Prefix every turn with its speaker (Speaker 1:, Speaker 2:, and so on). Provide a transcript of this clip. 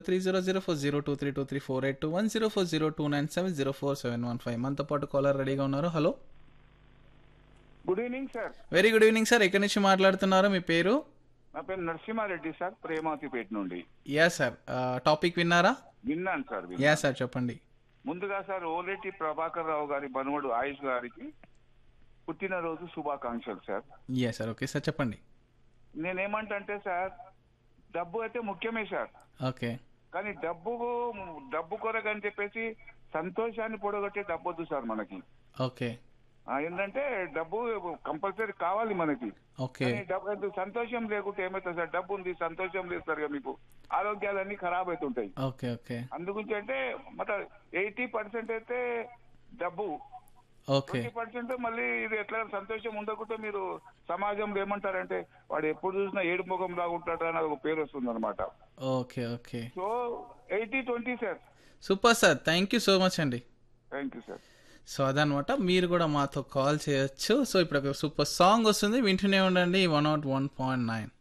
Speaker 1: Three zero zero four zero two three two three four eight two one zero four zero two nine seven zero four seven one five మనతో పాటు caller రెడీగా ఉన్నారు hello
Speaker 2: good evening sir
Speaker 1: very good evening sir ఎక్కడి నుంచి మాట్లాడుతున్నారు మీ పేరు
Speaker 2: నా పేరు నరసింహారెడ్డి సార్ ప్రేమాతిపేట నుండి
Speaker 1: యా సార్ టాపిక్ విన్నారా
Speaker 2: విన్నాను సార్ విన్నాను.
Speaker 1: యా సార్ చెప్పండి
Speaker 2: ముందుగా సార్ ఓలేటి ప్రభాకర్ రావు గారి మనవడు ఆయుష్ గారికి పుట్టినరోజు శుభాకాంక్షలు sir
Speaker 1: yeah sir okay sir చెప్పండి
Speaker 2: నేనేమంటే సార్ డబ్బు అయితే ముఖ్యమే సార్
Speaker 1: ఓకే
Speaker 2: కానీ డబ్బు డబ్బు కొరకు అని చెప్పేసి సంతోషాన్ని పొడగొట్టే డబ్బు వద్దు సార్ మనకి
Speaker 1: ఓకే
Speaker 2: ఆ, ఏంటంటే డబ్బు కంపల్సరీ కావాలి మనకి
Speaker 1: ఓకే
Speaker 2: కానీ డబ్బు ఎందుకు సంతోషం లేకుంటే ఏమవుతుంది సార్ డబ్బు ఉంది సంతోషం లేదు సార్ ఇక మీకు ఆరోగ్యాలన్నీ ఖరాబ్ అవుతుంటాయి
Speaker 1: ఓకే ఓకే
Speaker 2: అందుగురించి అంటే మొత్తం ఎయిటీ పర్సెంట్ అయితే డబ్బు
Speaker 1: ఓకే
Speaker 2: ట్వంటీ పర్సెంట్ మళ్ళీ ఇది ఎట్లా సంతోషం ఉండకుంటే మీరు సమాజంలో ఏమంటారంటే వాడు ఎప్పుడు చూసినా ఏడు ముఖం లాగుంటాడు అని ఒక పేరు వస్తుంది అనమాట
Speaker 1: okay okay
Speaker 2: so eighty twenty sir
Speaker 1: super sir thank you so much అండి
Speaker 2: థ్యాంక్ యూ సార్
Speaker 1: సో అదనమాట మీరు కూడా మాతో కాల్ చేయొచ్చు సో ఇప్పుడు ఒక సూపర్ సాంగ్ వస్తుంది వింటూనే ఉండండి one nought one point nine